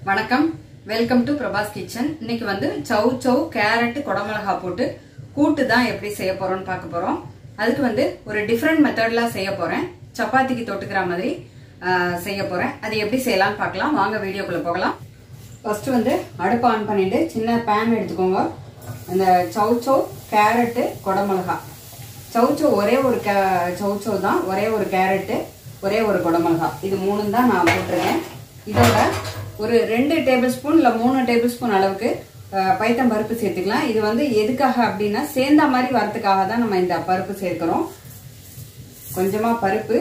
வணக்கம் welcome to Prabhas kitchen இன்னைக்கு வந்து சௌ சௌ கேரட் குடமிளகா போட்டு கூட்டு தான் எப்படி செய்ய போறோம்னு பார்க்க போறோம் அதுக்கு வந்து ஒரு டிஃப்ரெண்ட் மெத்தட்ல செய்ய போறேன் சப்பாத்திக்கு தொட்டுக்கிற மாதிரி ஆஹ், செய்ய போறேன் அது எப்படி செய்யலாம்னு பார்க்கலாம் வாங்க வீடியோக்குள்ள போகலாம் ஃபர்ஸ்ட் வந்து அடுப்பு ஆன் பண்ணிட்டு சின்ன பேன் எடுத்துக்கோங்க அந்த சௌ சௌ கேரட்டு குடமிளகா சௌச்சோ ஒரே ஒரு கே சௌச்சோ தான் ஒரே ஒரு கேரட்டு ஒரே ஒரு குடமிளகா இது மூணும் தான் நான் போட்டிருக்கேன் இதோட ஒரு ரெண்டு டேபிள் ஸ்பூன் இல்லை மூணு டேபிள் ஸ்பூன் அளவுக்கு அஹ், பைத்தம் பருப்பு சேர்த்துக்கலாம் இது வந்து எதுக்காக அப்படின்னா சேர்ந்த மாதிரி வரதுக்காக தான் நம்ம இந்த பருப்பு சேர்க்கிறோம் கொஞ்சமாக பருப்பு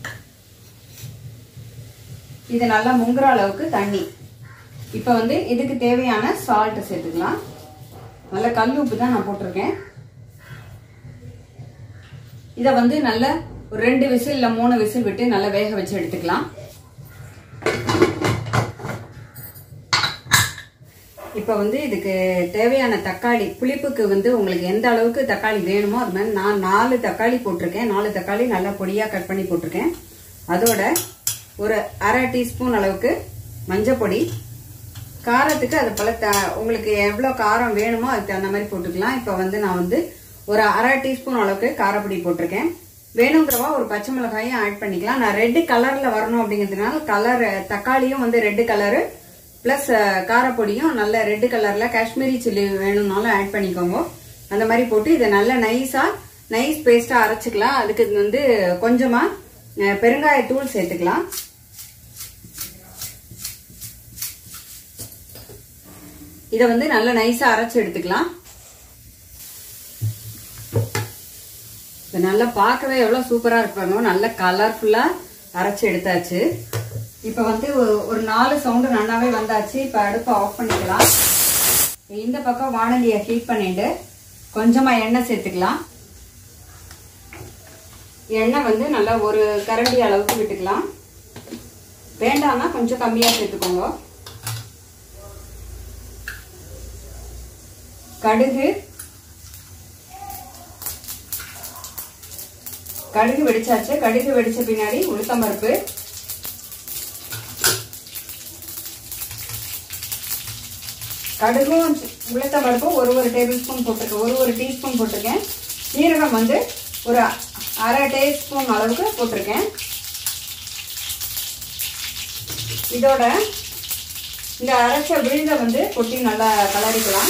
இது நல்லா முங்குற அளவுக்கு தண்ணி இப்போ வந்து இதுக்கு தேவையான சால்ட் சேர்த்துக்கலாம் நல்ல கல் உப்பு தான் நான் போட்டிருக்கேன் இதை வந்து நல்ல ஒரு ரெண்டு விசில் இல்லை மூணு விசில் விட்டு நல்லா வேக வச்சு எடுத்துக்கலாம் இப்போ வந்து இதுக்கு தேவையான தக்காளி புளிப்புக்கு வந்து உங்களுக்கு எந்த அளவுக்கு தக்காளி வேணுமோ அது மாதிரி நான் நாலு தக்காளி போட்டிருக்கேன் நாலு தக்காளி நல்லா பொடியாக கட் பண்ணி போட்டிருக்கேன் அதோட ஒரு அரை டீஸ்பூன் அளவுக்கு மஞ்சள் பொடி காரத்துக்கு அது போல த- உங்களுக்கு எவ்வளோ காரம் வேணுமோ அதுக்கு தகுந்த மாதிரி போட்டுக்கலாம் இப்போ வந்து நான் வந்து ஒரு அரை டீஸ்பூன் அளவுக்கு காரப்பொடி போட்டிருக்கேன் வேணுங்கிறவா ஒரு பச்சை மிளகாயும் ஆட் பண்ணிக்கலாம் நான் ரெட் கலர்ல வரணும் அப்படிங்கிறதுனால கலர் தக்காளியும் வந்து ரெட் கலரு பிளஸ் காரப்பொடியும் நல்ல ரெட் கலர்ல காஷ்மீரி சில்லி வேணும்னாலும் ஆட் பண்ணிக்கோங்க அந்த மாதிரி போட்டு இதை நல்ல நைஸா நைஸ் பேஸ்டா அரைச்சிக்கலாம் அதுக்கு வந்து கொஞ்சமா அஹ், பெருங்காயத்தூள் சேர்த்துக்கலாம் இதை வந்து நல்ல நைஸா அரைச்சு எடுத்துக்கலாம் இது நல்லா பார்க்கவே எவ்வளவு சூப்பரா இருப்பாங்க நல்ல கலர்ஃபுல்லா அரைச்சு எடுத்தாச்சு இப்ப வந்து ஒ- ஒரு நாலு சவுண்டு நல்லாவே வந்தாச்சு இப்ப அடுப்பை ஆஃப் பண்ணிக்கலாம் இந்த பக்கம் வானலியை ஹீட் பண்ணிட்டு கொஞ்சமா எண்ணெய் சேர்த்துக்கலாம் எண்ணெய் வந்து நல்லா ஒரு கரண்டி அளவுக்கு விட்டுக்கலாம் வேண்டாம்னா கொஞ்சம் கம்மியா சேர்த்துக்கோங்க கடுகு கடுகு வெடிச்சாச்சு கடுகு வெடிச்ச பின்னாடி உளுத்தம்பருப்பு கடுகும் உளுத்தம்பருப்பும் ஒரு ஒரு டேபிள் ஸ்பூன் போட்டிருக்கேன் ஒரு ஒரு டீஸ்பூன் போட்டிருக்கேன் சீரகம் வந்து ஒரு அரை டீஸ்பூன் அளவுக்கு போட்டிருக்கேன் இதோட இந்த அரைச்ச விழுதை வந்து கொட்டி நல்லா கலரிக்கலாம்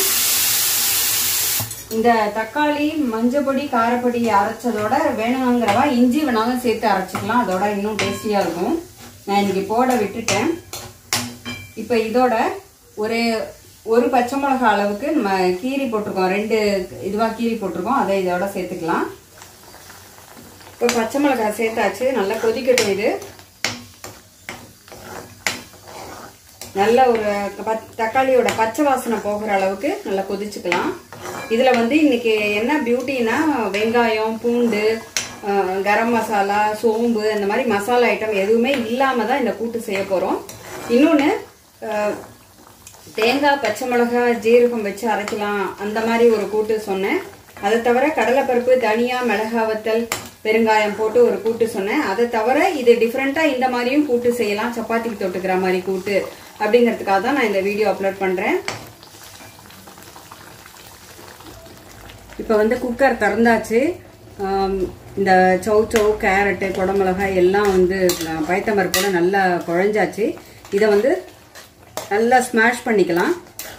இந்த தக்காளி மஞ்சப்பொடி காரப்பொடி அரைச்சதோட வேணுங்கிறவா இஞ்சி வேணாலும் சேர்த்து அரைச்சிக்கலாம் அதோட இன்னும் டேஸ்டியா இருக்கும் நான் இன்னைக்கு போட விட்டுட்டேன் இப்போ இதோட ஒரு ஒரு பச்சை மிளகாய் அளவுக்கு நம்ம கீரி போட்டிருக்கோம் ரெண்டு இதுவா கீரி போட்டிருக்கோம் அதை இதோட சேர்த்துக்கலாம் இப்போ பச்சை மிளகாய் சேர்த்தாச்சு நல்லா கொதிக்கட்டும் இது நல்ல ஒரு பத்- தக்காளியோட பச்சை வாசனை போகிற அளவுக்கு நல்லா கொதிச்சுக்கலாம் இதுல வந்து இன்னைக்கு என்ன பியூட்டினா வெங்காயம் பூண்டு அஹ், கரம் மசாலா சோம்பு அந்த மாதிரி மசாலா ஐட்டம் எதுவுமே இல்லாம தான் இந்த கூட்டு செய்ய போறோம் இன்னொன்னு அஹ், தேங்காய் பச்சை மிளகாய் ஜீரகம் வச்சு அரைக்கலாம் அந்த மாதிரி ஒரு கூட்டு சொன்னேன் அதை தவிர கடலைப்பருப்பு தனியா மிளகா வத்தல் பெருங்காயம் போட்டு ஒரு கூட்டு சொன்னேன் அதை தவிர இது டிஃப்ரெண்டா இந்த மாதிரியும் கூட்டு செய்யலாம் சப்பாத்திக்கு தொட்டுக்கிற மாதிரி கூட்டு அப்படிங்கிறதுக்காக தான் நான் இந்த வீடியோ அப்லோட் பண்றேன் இப்போ வந்து குக்கர் திறந்தாச்சு ஆம், இந்த சௌ சௌ கேரட்டு குடமிளகாய் எல்லாம் வந்து பயத்தமருப்போட நல்லா குழஞ்சாச்சு இதை வந்து நல்லா ஸ்மாஷ் பண்ணிக்கலாம்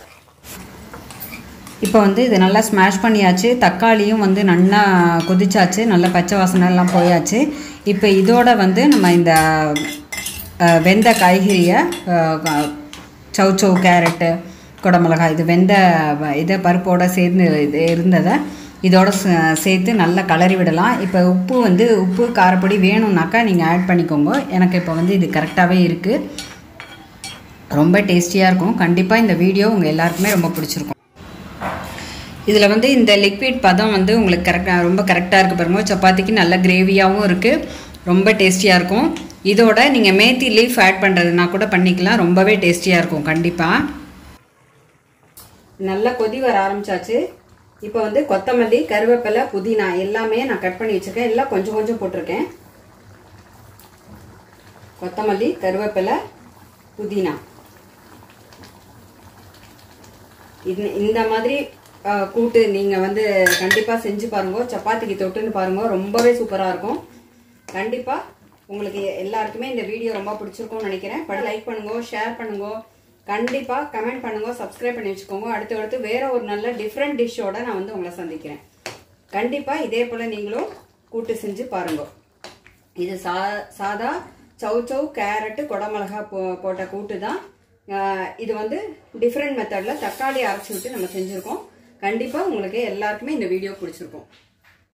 இப்போ வந்து இது நல்லா ஸ்மாஷ் பண்ணியாச்சு தக்காளியும் வந்து நல்லா கொதிச்சாச்சு நல்லா பச்சை வாசனை எல்லாம் போயாச்சு இப்போ இதோட வந்து நம்ம இந்த அஹ், வெந்த காய்கறியை சௌ சௌ கேரட்டு குடமிளகாய் இது வெந்த வ- இதை பருப்போட சேர்ந்து இது இருந்ததை இதோட சே- சேர்த்து நல்லா கலரி விடலாம் இப்போ உப்பு வந்து உப்பு காரப்பொடி வேணும்னாக்கா நீங்கள் ஆட் பண்ணிக்கோங்க எனக்கு இப்போ வந்து இது கரெக்டாகவே இருக்குது ரொம்ப டேஸ்டியாக இருக்கும் கண்டிப்பாக இந்த வீடியோ உங்கள் எல்லாருக்குமே ரொம்ப பிடிச்சிருக்கும் இதில் வந்து இந்த லிக்விட் பதம் வந்து உங்களுக்கு கரெக்டாக ரொம்ப கரெக்டாக இருக்குது பாருங்க சப்பாத்திக்கு நல்ல கிரேவியாகவும் இருக்குது ரொம்ப டேஸ்டியாக இருக்கும் இதோட நீங்கள் மேத்தி லீஃப் ஆட் பண்ணுறதுனா கூட பண்ணிக்கலாம் ரொம்பவே டேஸ்டியாக இருக்கும் கண்டிப்பாக நல்லா கொதி வர ஆரம்பிச்சாச்சு இப்போ வந்து கொத்தமல்லி கருவேப்பிலை புதினா எல்லாமே நான் கட் பண்ணி வச்சுருக்கேன் எல்லாம் கொஞ்சம் கொஞ்சம் போட்டிருக்கேன் கொத்தமல்லி கருவேப்பிலை புதினா இது இந்த மாதிரி அஹ், கூட்டு நீங்கள் வந்து கண்டிப்பாக செஞ்சு பாருங்க சப்பாத்திக்கு தொட்டுன்னு பாருங்க ரொம்பவே சூப்பராக இருக்கும் கண்டிப்பாக உங்களுக்கு எல்லாருக்குமே இந்த வீடியோ ரொம்ப பிடிச்சிருக்கும்னு நினைக்கிறேன் பட் லைக் பண்ணுங்க ஷேர் பண்ணுங்க கண்டிப்பாக கமெண்ட் பண்ணுங்க சப்ஸ்கிரைப் பண்ணி வச்சுக்கோங்க அடுத்து அடுத்து வேற ஒரு நல்ல டிஃப்ரெண்ட் டிஷ்ஷோட நான் வந்து உங்களை சந்திக்கிறேன் கண்டிப்பாக இதே போல் நீங்களும் கூட்டு செஞ்சு பாருங்க இது சா சாதா சவு சவு கேரட்டு குடமிளகா போ போட்ட கூட்டு தான் ஆஹ் இது வந்து டிஃப்ரெண்ட் மெத்தடில் தக்காளி அரைச்சி விட்டு நம்ம செஞ்சுருக்கோம் கண்டிப்பாக உங்களுக்கு எல்லாருக்குமே இந்த வீடியோ பிடிச்சிருக்கும்